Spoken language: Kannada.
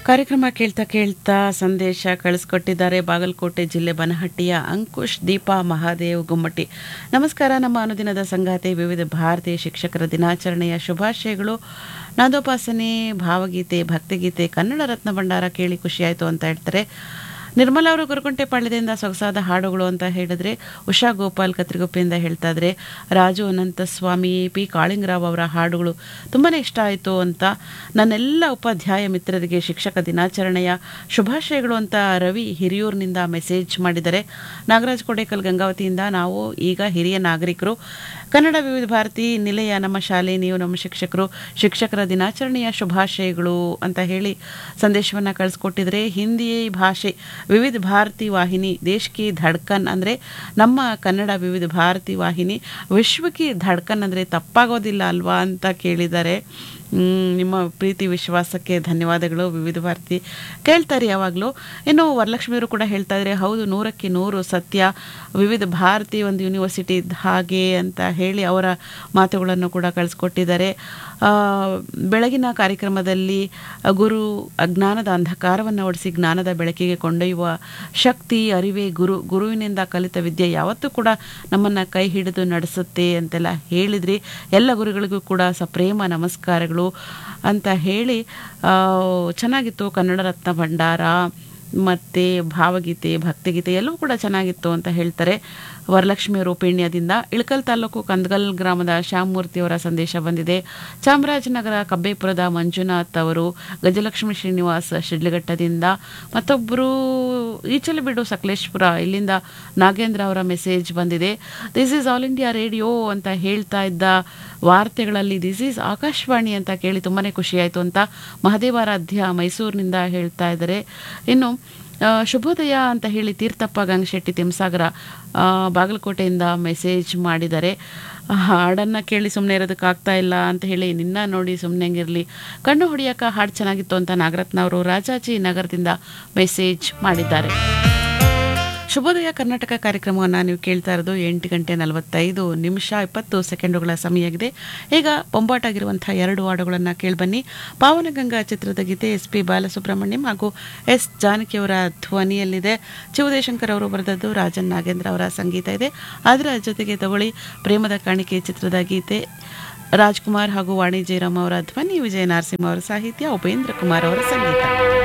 ಕಾರ್ಯಕ್ರಮ ಕೇಳ್ತಾ ಕೇಳ್ತಾ ಸಂದೇಶ ಕಳಿಸ್ಕೊಟ್ಟಿದ್ದಾರೆ ಬಾಗಲಕೋಟೆ ಜಿಲ್ಲೆ ಬನಹಟ್ಟಿಯ ಅಂಕುಶ್ ದೀಪಾ ಮಹಾದೇವ್ ಗುಮ್ಮಟಿ ನಮಸ್ಕಾರ ನಮ್ಮ ಅನುದಿನದ ಸಂಗಾತಿ ವಿವಿಧ ಭಾರತೀಯ ಶಿಕ್ಷಕರ ದಿನಾಚರಣೆಯ ಶುಭಾಶಯಗಳು ನಾದೋಪಾಸನೆ ಭಾವಗೀತೆ ಭಕ್ತಿಗೀತೆ ಕನ್ನಡ ರತ್ನ ಭಂಡಾರ ಕೇಳಿ ಖುಷಿಯಾಯಿತು ಅಂತ ಹೇಳ್ತಾರೆ ನಿರ್ಮಲಾ ಅವರು ಗುರುಕುಂಟೆ ಪಾಳ್ಯದಿಂದ ಸೊಗಸಾದ ಹಾಡುಗಳು ಅಂತ ಹೇಳಿದ್ರೆ ಉಷಾ ಗೋಪಾಲ್ ಕತ್ರಿಗುಪ್ಪೆಯಿಂದ ಹೇಳ್ತಾ ಇದ್ರೆ ರಾಜು ಅನಂತಸ್ವಾಮಿ ಪಿ ಕಾಳಿಂಗರಾವ್ ಅವರ ಹಾಡುಗಳು ತುಂಬಾ ಇಷ್ಟ ಆಯಿತು ಅಂತ ನನ್ನೆಲ್ಲ ಉಪಾಧ್ಯಾಯ ಮಿತ್ರರಿಗೆ ಶಿಕ್ಷಕ ದಿನಾಚರಣೆಯ ಶುಭಾಶಯಗಳು ಅಂತ ರವಿ ಹಿರಿಯೂರಿನಿಂದ ಮೆಸೇಜ್ ಮಾಡಿದ್ದಾರೆ ನಾಗರಾಜ್ ಕೊಡೇಕಲ್ ಗಂಗಾವತಿಯಿಂದ ನಾವು ಈಗ ಹಿರಿಯ ನಾಗರಿಕರು ಕನ್ನಡ ವಿವಿಧ ಭಾರತಿ ನಿಲಯ ನಮ್ಮ ಶಾಲೆ ನೀವು ನಮ್ಮ ಶಿಕ್ಷಕರು ಶಿಕ್ಷಕರ ದಿನಾಚರಣೆಯ ಶುಭಾಶಯಗಳು ಅಂತ ಹೇಳಿ ಸಂದೇಶವನ್ನು ಕಳಿಸ್ಕೊಟ್ಟಿದ್ರೆ ಹಿಂದಿ ಭಾಷೆ ವಿವಿಧ ಭಾರತಿ ವಾಹಿನಿ ದೇಶಕ್ಕೆ ಧಡ್ಕನ್ ಅಂದರೆ ನಮ್ಮ ಕನ್ನಡ ವಿವಿಧ ಭಾರತಿ ವಾಹಿನಿ ವಿಶ್ವಕ್ಕೆ ಧಡ್ಕನ್ ಅಂದರೆ ತಪ್ಪಾಗೋದಿಲ್ಲ ಅಲ್ವಾ ಅಂತ ಕೇಳಿದ್ದಾರೆ ಹ್ಮ್, ನಿಮ್ಮ ಪ್ರೀತಿ ವಿಶ್ವಾಸಕ್ಕೆ ಧನ್ಯವಾದಗಳು ವಿವಿಧ ಭಾರತಿ ಕೇಳ್ತಾರೆ ಯಾವಾಗಲೂ ಇನ್ನು ವರಲಕ್ಷ್ಮಿಯವರು ಕೂಡ ಹೇಳ್ತಾ ಇದ್ದಾರೆ ಹೌದು ನೂರಕ್ಕೆ ನೂರು ಸತ್ಯ ವಿವಿಧ ಭಾರತಿ ಒಂದು ಯೂನಿವರ್ಸಿಟಿ ಇದ್ದ ಹಾಗೆ ಅಂತ ಹೇಳಿ ಅವರ ಮಾತುಗಳನ್ನು ಕೂಡ ಕಳಿಸ್ಕೊಟ್ಟಿದ್ದಾರೆ ಆ, ಬೆಳಗಿನ ಕಾರ್ಯಕ್ರಮದಲ್ಲಿ ಗುರು ಅಜ್ಞಾನದ ಅಂಧಕಾರವನ್ನು ಓಡಿಸಿ ಜ್ಞಾನದ ಬೆಳಕಿಗೆ ಕೊಂಡೊಯ್ಯುವ ಶಕ್ತಿ ಅರಿವೇ ಗುರು ಗುರುವಿನಿಂದ ಕಲಿತ ವಿದ್ಯೆ ಯಾವತ್ತೂ ಕೂಡ ನಮ್ಮನ್ನು ಕೈ ಹಿಡಿದು ನಡೆಸುತ್ತೆ ಅಂತೆಲ್ಲ ಹೇಳಿದ್ರಿ ಎಲ್ಲ ಗುರುಗಳಿಗೂ ಕೂಡ ಸಪ್ರೇಮ ನಮಸ್ಕಾರಗಳು ಅಂತ ಹೇಳಿ ಆ, ಚೆನ್ನಾಗಿತ್ತು ಕನ್ನಡ ರತ್ನ ಭಂಡಾರ ಮತ್ತು ಭಾವಗೀತೆ ಭಕ್ತಿಗೀತೆ ಎಲ್ಲವೂ ಕೂಡ ಚೆನ್ನಾಗಿತ್ತು ಅಂತ ಹೇಳ್ತಾರೆ ವರಲಕ್ಷ್ಮಿ ರೂಪಿಣ್ಯದಿಂದ ಇಳಕಲ್ ತಾಲೂಕು ಕಂದಗಲ್ ಗ್ರಾಮದ ಶ್ಯಾಮಮೂರ್ತಿಯವರ ಸಂದೇಶ ಬಂದಿದೆ ಚಾಮರಾಜನಗರ ಕಬ್ಬೇಪುರದ ಮಂಜುನಾಥ್ ಅವರು ಗಜಲಕ್ಷ್ಮಿ ಶ್ರೀನಿವಾಸ್ ಶಿಡ್ಲಘಟ್ಟದಿಂದ ಮತ್ತೊಬ್ಬರು ಈಚಲಬೀಡು ಸಕಲೇಶ್ಪುರ ಇಲ್ಲಿಂದ ನಾಗೇಂದ್ರ ಅವರ ಮೆಸೇಜ್ ಬಂದಿದೆ this is All India Radio ಅಂತ ಹೇಳ್ತಾ ಇದ್ದ ವಾರ್ತೆಗಳಲ್ಲಿ ದಿಸ್ ಈಸ್ ಆಕಾಶವಾಣಿ ಅಂತ ಕೇಳಿ ತುಂಬಾ ಖುಷಿಯಾಯಿತು ಅಂತ ಮಹದೇವಾರಾಧ್ಯ ಮೈಸೂರಿನಿಂದ ಹೇಳ್ತಾ ಇದ್ದಾರೆ ಇನ್ನು ಆ, ಶುಭೋದಯ ಅಂತ ಹೇಳಿ ತೀರ್ಥಪ್ಪ ಗಂಗಶೆಟ್ಟಿ ತಿಮ್ಸಾಗರ ಆ, ಬಾಗಲಕೋಟೆಯಿಂದ ಮೆಸೇಜ್ ಮಾಡಿದ್ದಾರೆ ಹಾಡನ್ನು ಕೇಳಿ ಸುಮ್ಮನೆ ಇರೋದಕ್ಕಾಗ್ತಾ ಇಲ್ಲ ಅಂತ ಹೇಳಿ ನಿನ್ನ ನೋಡಿ ಸುಮ್ಮನೆ ಹಂಗಿರಲಿ ಕಣ್ಣು ಹೊಡಿಯೋಕೆ ಹಾಡು ಚೆನ್ನಾಗಿತ್ತು ಅಂತ ನಾಗರತ್ನ ಅವರು ರಾಜಾಜಿ ನಗರದಿಂದ ಮೆಸೇಜ್ ಮಾಡಿದ್ದಾರೆ ಶುಭೋದಯ ಕರ್ನಾಟಕ ಕಾರ್ಯಕ್ರಮವನ್ನು ನೀವು ಕೇಳ್ತಾ ಇರೋದು ಎಂಟು ಗಂಟೆ ನಲವತ್ತೈದು ನಿಮಿಷ ಇಪ್ಪತ್ತು ಸೆಕೆಂಡುಗಳ ಸಮಯ ಆಗಿದೆ ಈಗ ಬೊಂಬಾಟಾಗಿರುವಂತಹ ಎರಡು ಹಾಡುಗಳನ್ನು ಕೇಳಿಬನ್ನಿ ಪಾವನಗಂಗಾ ಚಿತ್ರದ ಗೀತೆ ಎಸ್ ಪಿ ಬಾಲಸುಬ್ರಹ್ಮಣ್ಯಂ ಹಾಗೂ ಎಸ್ ಜಾನಕಿಯವರ ಧ್ವನಿಯಲ್ಲಿದೆ ಚಿವುದೇಶಂಕರ್ ಅವರು ಬರೆದದ್ದು ರಾಜನ್ ನಾಗೇಂದ್ರ ಅವರ ಸಂಗೀತ ಇದೆ ಅದರ ಜೊತೆಗೆ ತಗೊಳ್ಳಿ ಪ್ರೇಮದ ಕಾಣಿಕೆ ಚಿತ್ರದ ಗೀತೆ ರಾಜ್ಕುಮಾರ್ ಹಾಗೂ ವಾಣಿ ಜಯರಾಮ್ ಅವರ ಧ್ವನಿ ವಿಜಯ ನರಸಿಂಹ ಅವರ ಸಾಹಿತ್ಯ ಉಪೇಂದ್ರ ಕುಮಾರ್ ಅವರ ಸಂಗೀತ